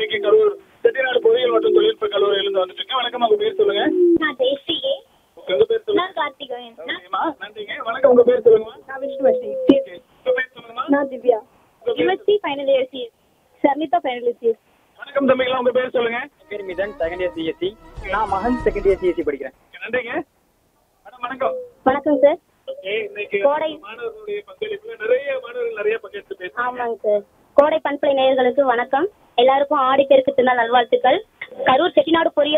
இன்னைக்கு கரூர் செட்டிநாடு பொறியியல் மற்றும் தொழில்நுட்ப கல்லூரியிலிருந்து வந்துட்டு வணக்கம் உங்க பேர் சொல்லுங்க நான் ஜெயஸ்ரீயே உங்க பேர் சொல்லுங்க நான் கார்த்திகேயன் ஓகேம்மா நன்றிங்க வணக்கம் உங்க பேர் சொல்லுங்கம்மா நான் விஷ்ணுவஸ்ரீ ஓகே உங்க பேர் சொல்லுங்கம்மா நான் Divya USC final year C Sharmitha final year C வணக்கம் தம்பிங்களா உங்க பேர் சொல்லுங்க பேர் மிதன் செகண்ட் இயர் சிஎஸ்சி நான் மகன் செகண்ட் இயர் சிஎஸ்சி படிக்கிறேன் நன்றிங்க மேடம் வணக்கம் வணக்கம் சார் ஓகே இன்னைக்கு கோடை. மாணவர்களுடைய பங்களிப்புல நிறைய மாணவர்கள் நிறைய பங்கேற்று பேசுறாங்க ஆமாங்க சார் கோடை பண்பலை நேயர்களுக்கு வணக்கம் எல்லாருக்கும் ஆடி பெருக்கு திருநாள் நல்வாழ்த்துக்கள் கரூர் செட்டிநாடு பொறியியல்